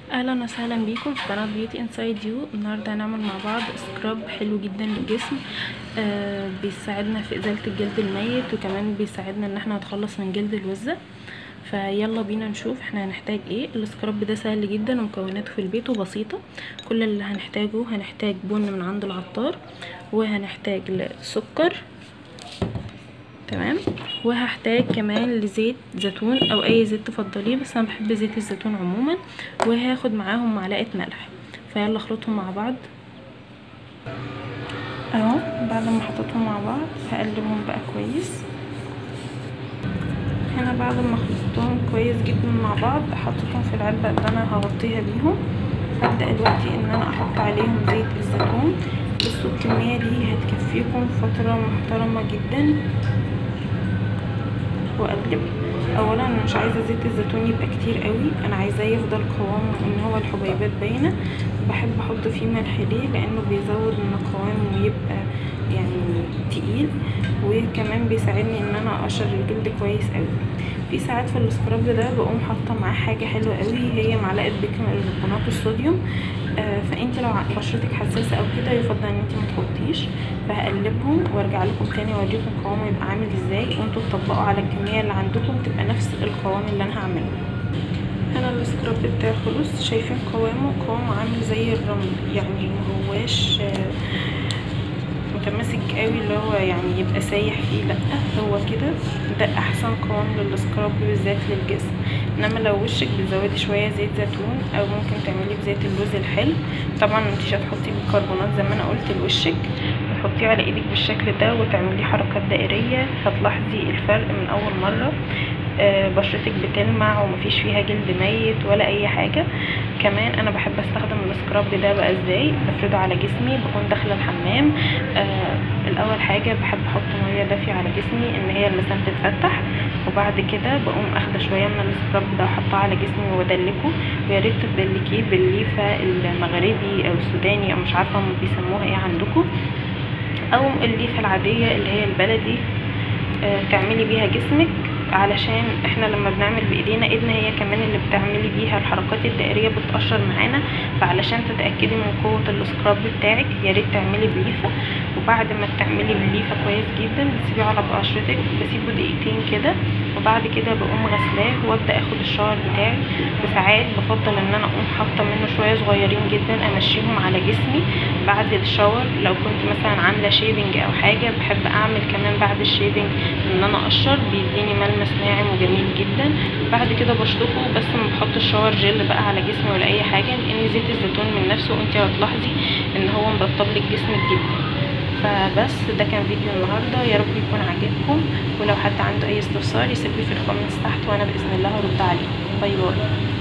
اهلا وسهلا بيكم في قناه بيوتي انسايد يو النهارده هنعمل مع بعض سكراب حلو جدا للجسم آه بيساعدنا في ازاله الجلد الميت وكمان بيساعدنا ان احنا نتخلص من جلد الوزه فيلا بينا نشوف احنا هنحتاج ايه السكراب ده سهل جدا ومكوناته في البيت وبسيطه كل اللي هنحتاجه هنحتاج بن من عند العطار وهنحتاج سكر تمام وهحتاج كمان لزيت زيتون او اي زيت تفضليه بس انا بحب زيت الزيتون عموما وهاخد معاهم معلقه ملح فيلا اخلطهم مع بعض اهو بعد ما حطيتهم مع بعض هقلبهم بقى كويس هنا بعد ما خلطتهم كويس جدا مع بعض حطيتهم في العلبه اللي انا هغطيها بيهم هبدا دلوقتي ان انا احط عليهم زيت الزيتون بصوا الكميه دي هتكفيكم فتره محترمه جدا واقلب اولا انا مش عايزه زيت الزيتون يبقى كتير قوي انا عايزاه يفضل قوامه ان هو الحبيبات باينه بحب احط فيه ملح ليه لانه بيزود من قوامه ويبقى يعني تقيل وكمان بيساعدني ان انا اقشر الجلد كويس قوي في ساعات في السكراب ده بقوم حاطه معاه حاجه حلوه قوي هي معلقه بيكربونات الصوديوم آه فانت لو بشرتك حساسه او كده يفضل ان انت ما تحطيش فهقلبهم وارجع لكم تاني اوريكم قوامه يبقى عامل ازاي وانتوا تطبقوا على الكميه اللي عندكم تبقى نفس القوام اللي انا هعمله هنا السكراب بتاعي خلص شايفين قوامه قوامه عامل زي الرمل يعني مهواش آه متماسك قوي اللي هو يعني يبقى سايح فيه لا هو كده ده احسن قوام للسكراب بالذات للجسم انما لو وشك بتزودي شويه زيت زيتون او ممكن تعملي بزيت اللوز الحلو طبعا انت مش هتحطي بيكربونات زي ما انا قلت لوشك تحطيه على ايدك بالشكل ده وتعملي حركات دائريه هتلاحظي الفرق من اول مره آه بشرتك بتلمع ومفيش فيها جلد ميت ولا اي حاجه كمان انا بحب استخدم السكراب ده بقى ازاي بفرده على جسمي بكون داخله الحمام آه الاول حاجه بحب احط ميه دافيه على جسمي ان هي المسام تتفتح وبعد كده بقوم اخده شويه من السكراب ده واحطها على جسمي وادلكه ويا ريت تدلكيه بالليفه المغربي او السوداني او مش عارفه هم بيسموها ايه عندكم او الليفه العاديه اللي هي البلدي آه تعملي بيها جسمك علشان احنا لما بنعمل بايدينا ايدنا هي كمان اللي بتعملي بيها الحركات الدائريه بتقشر معانا فعلشان تتاكدي من قوه السكراب بتاعك يا ريت تعملي بليفه وبعد ما تعملي بالليفه كويس جدا بتسيبيه على بشرتك بسيبه دقيقتين كده وبعد كده بقوم غسلاه وابدا اخد الشاور بتاعي وساعات بفضل ان انا اقوم حاطه منه شويه صغيرين جدا امشيهم على جسمي بعد الشاور لو كنت مثلا عامله شيفنج او حاجه بحب اعمل كمان بعد الشيفنج ان انا اقشر بيديني ملمس ناعم وجميل جدا بعد كده بشطفه بس ما بحطش شاور جل بقى على جسمي ولا اي حاجه لان زيت الزيتون من نفسه انت هتلاحظي ان هو مرطب لك جسمك جدا فبس ده كان فيديو النهارده يا رب يكون عجبكم ولو حد عنده اي استفسار يسيب لي في الكومنتس تحت وانا باذن الله هرد عليه باي باي